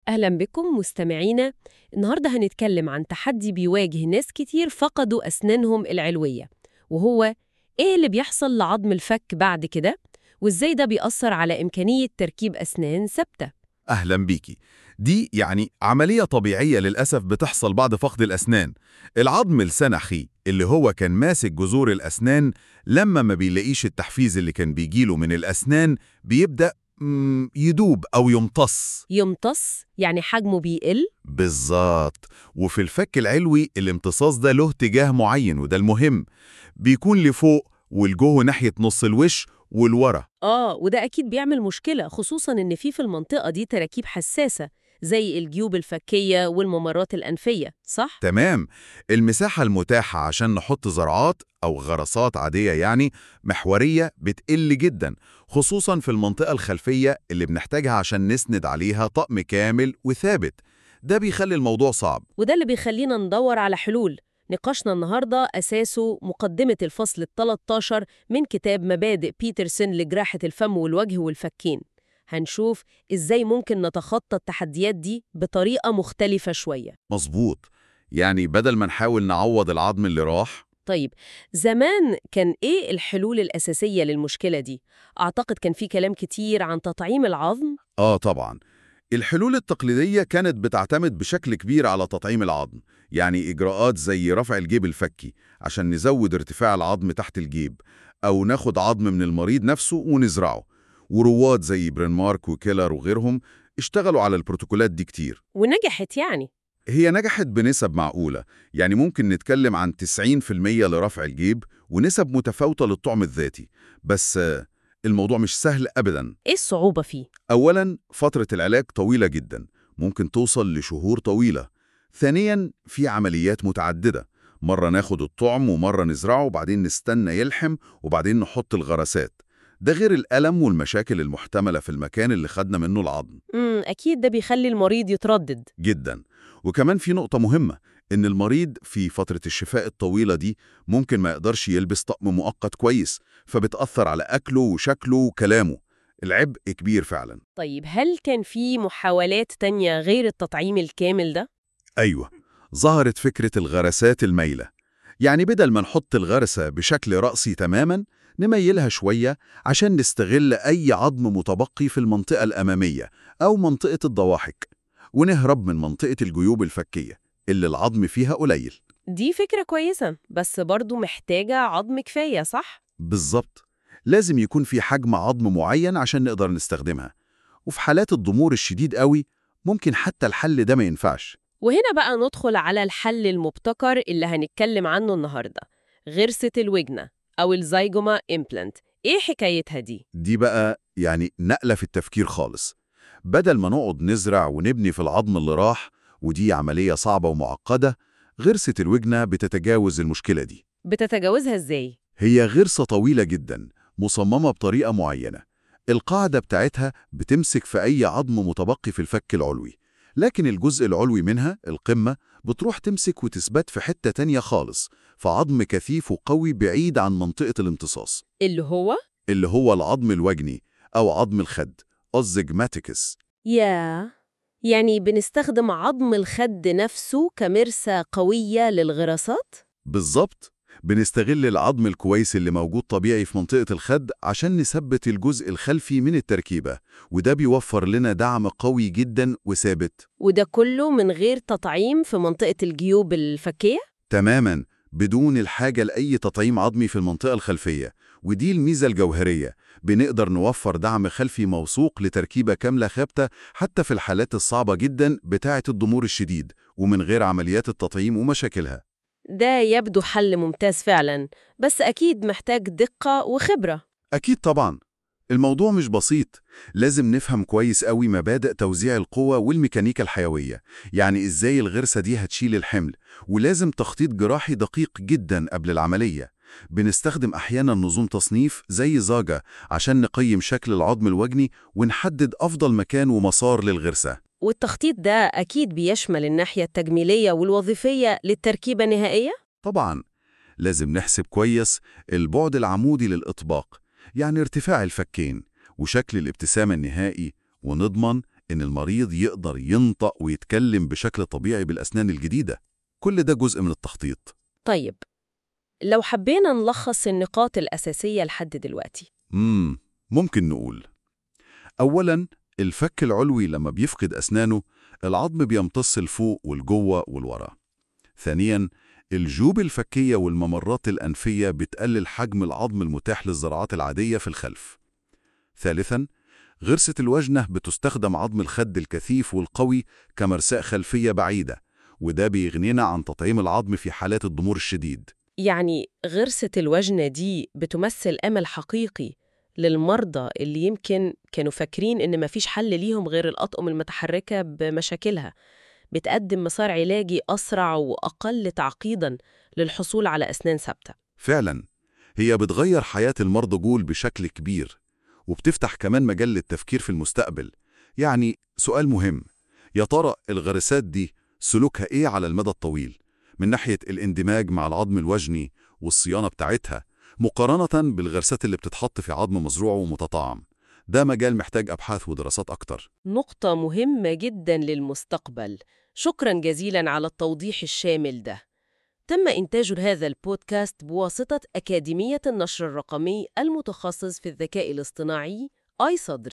أهلا بكم مستمعينا النهاردة هنتكلم عن تحدي بيواجه ناس كتير فقدوا أسنانهم العلوية وهو إيه اللي بيحصل لعظم الفك بعد كده وإزاي ده بيأثر على إمكانية تركيب أسنان ثابتة أهلا بيكي دي يعني عملية طبيعية للأسف بتحصل بعد فقد الأسنان العظم السنخي اللي هو كان ماسك جذور الأسنان لما ما بيلاقيش التحفيز اللي كان بيجيله من الأسنان بيبدأ مم، يدوب أو يمتص يمتص يعني حجمه بيقل بالظبط وفي الفك العلوي الامتصاص ده له اتجاه معين وده المهم بيكون لفوق والجوه ناحية نص الوش والورا آه وده أكيد بيعمل مشكلة خصوصاً إن في في المنطقة دي تراكيب حساسة زي الجيوب الفكية والممرات الأنفية صح؟ تمام المساحة المتاحة عشان نحط زرعات أو غرسات عادية يعني محورية بتقل جدا خصوصا في المنطقة الخلفية اللي بنحتاجها عشان نسند عليها طقم كامل وثابت ده بيخلي الموضوع صعب وده اللي بيخلينا ندور على حلول نقاشنا النهاردة أساسه مقدمة الفصل ال 13 من كتاب مبادئ بيترسون لجراحة الفم والوجه والفكين هنشوف إزاي ممكن نتخطى التحديات دي بطريقة مختلفة شوية مظبوط يعني بدل ما نحاول نعوض العظم اللي راح طيب زمان كان إيه الحلول الأساسية للمشكلة دي؟ أعتقد كان في كلام كتير عن تطعيم العظم آه طبعا الحلول التقليدية كانت بتعتمد بشكل كبير على تطعيم العظم يعني إجراءات زي رفع الجيب الفكي عشان نزود ارتفاع العظم تحت الجيب أو ناخد عظم من المريض نفسه ونزرعه ورواد زي برينمارك وكيلر وغيرهم اشتغلوا على البروتوكولات دي كتير ونجحت يعني هي نجحت بنسب معقولة يعني ممكن نتكلم عن 90% لرفع الجيب ونسب متفاوتة للطعم الذاتي بس آه، الموضوع مش سهل أبداً إيه الصعوبة فيه؟ أولاً فترة العلاج طويلة جداً ممكن توصل لشهور طويلة ثانياً في عمليات متعددة مرة ناخد الطعم ومرة نزرعه وبعدين نستنى يلحم وبعدين نحط الغرسات ده غير الألم والمشاكل المحتملة في المكان اللي خدنا منه العظم امم أكيد ده بيخلي المريض يتردد جدا وكمان في نقطة مهمة إن المريض في فترة الشفاء الطويلة دي ممكن ما يقدرش يلبس طقم مؤقت كويس فبتأثر على أكله وشكله وكلامه العبء كبير فعلا طيب هل كان في محاولات تانية غير التطعيم الكامل ده؟ أيوة ظهرت فكرة الغرسات الميلة يعني بدل ما نحط الغرسة بشكل رأسي تماما نميلها شوية عشان نستغل أي عظم متبقي في المنطقة الأمامية أو منطقة الضواحك ونهرب من منطقة الجيوب الفكية اللي العظم فيها قليل دي فكرة كويسة بس برضو محتاجة عظم كفاية صح؟ بالظبط لازم يكون في حجم عظم معين عشان نقدر نستخدمها وفي حالات الضمور الشديد قوي ممكن حتى الحل ده ما ينفعش وهنا بقى ندخل على الحل المبتكر اللي هنتكلم عنه النهاردة غرسة الوجنة أو الزيجوما إمبلانت إيه حكايتها دي؟ دي بقى يعني نقلة في التفكير خالص بدل ما نقعد نزرع ونبني في العظم اللي راح ودي عملية صعبة ومعقدة غرسة الوجنة بتتجاوز المشكلة دي بتتجاوزها إزاي؟ هي غرسة طويلة جدا مصممة بطريقة معينة القاعدة بتاعتها بتمسك في أي عظم متبقي في الفك العلوي لكن الجزء العلوي منها القمة بتروح تمسك وتثبت في حتة تانية خالص في عظم كثيف وقوي بعيد عن منطقة الامتصاص اللي هو؟ اللي هو العظم الوجني أو عظم الخد أوزجماتيكس يا يعني بنستخدم عظم الخد نفسه كمرسى قوية للغراسات؟ بالظبط بنستغل العظم الكويس اللي موجود طبيعي في منطقة الخد عشان نثبت الجزء الخلفي من التركيبة وده بيوفر لنا دعم قوي جدا وثابت وده كله من غير تطعيم في منطقة الجيوب الفكية؟ تماما بدون الحاجة لأي تطعيم عظمي في المنطقة الخلفية ودي الميزة الجوهرية بنقدر نوفر دعم خلفي موثوق لتركيبة كاملة ثابتة حتى في الحالات الصعبة جدا بتاعة الضمور الشديد ومن غير عمليات التطعيم ومشاكلها ده يبدو حل ممتاز فعلا بس أكيد محتاج دقة وخبرة أكيد طبعا الموضوع مش بسيط لازم نفهم كويس قوي مبادئ توزيع القوة والميكانيكا الحيوية يعني إزاي الغرسة دي هتشيل الحمل ولازم تخطيط جراحي دقيق جدا قبل العملية بنستخدم أحيانا نظام تصنيف زي زاجة عشان نقيم شكل العظم الوجني ونحدد أفضل مكان ومسار للغرسة والتخطيط ده أكيد بيشمل الناحية التجميلية والوظيفية للتركيبة النهائية؟ طبعا لازم نحسب كويس البعد العمودي للإطباق يعني ارتفاع الفكين وشكل الابتسامة النهائي ونضمن إن المريض يقدر ينطق ويتكلم بشكل طبيعي بالأسنان الجديدة كل ده جزء من التخطيط طيب لو حبينا نلخص النقاط الأساسية لحد دلوقتي مم. ممكن نقول أولاً الفك العلوي لما بيفقد أسنانه العظم بيمتص لفوق والجوه والورا ثانياً الجيوب الفكية والممرات الأنفية بتقلل حجم العظم المتاح للزراعات العادية في الخلف ثالثاً غرسة الوجنة بتستخدم عظم الخد الكثيف والقوي كمرساء خلفية بعيدة وده بيغنينا عن تطعيم العظم في حالات الضمور الشديد يعني غرسة الوجنة دي بتمثل أمل حقيقي للمرضى اللي يمكن كانوا فاكرين إن مفيش حل ليهم غير الأطقم المتحركة بمشاكلها بتقدم مسار علاجي أسرع وأقل تعقيداً للحصول على أسنان ثابتة فعلا هي بتغير حياة المرضى جول بشكل كبير وبتفتح كمان مجال للتفكير في المستقبل يعني سؤال مهم يا ترى الغرسات دي سلوكها ايه على المدى الطويل من ناحية الاندماج مع العظم الوجني والصيانة بتاعتها مقارنة بالغرسات اللي بتتحط في عظم مزروع ومتطعم ده مجال محتاج أبحاث ودراسات أكتر نقطة مهمة جدا للمستقبل شكرا جزيلا على التوضيح الشامل ده تم إنتاج هذا البودكاست بواسطة أكاديمية النشر الرقمي المتخصص في الذكاء الاصطناعي آي صدر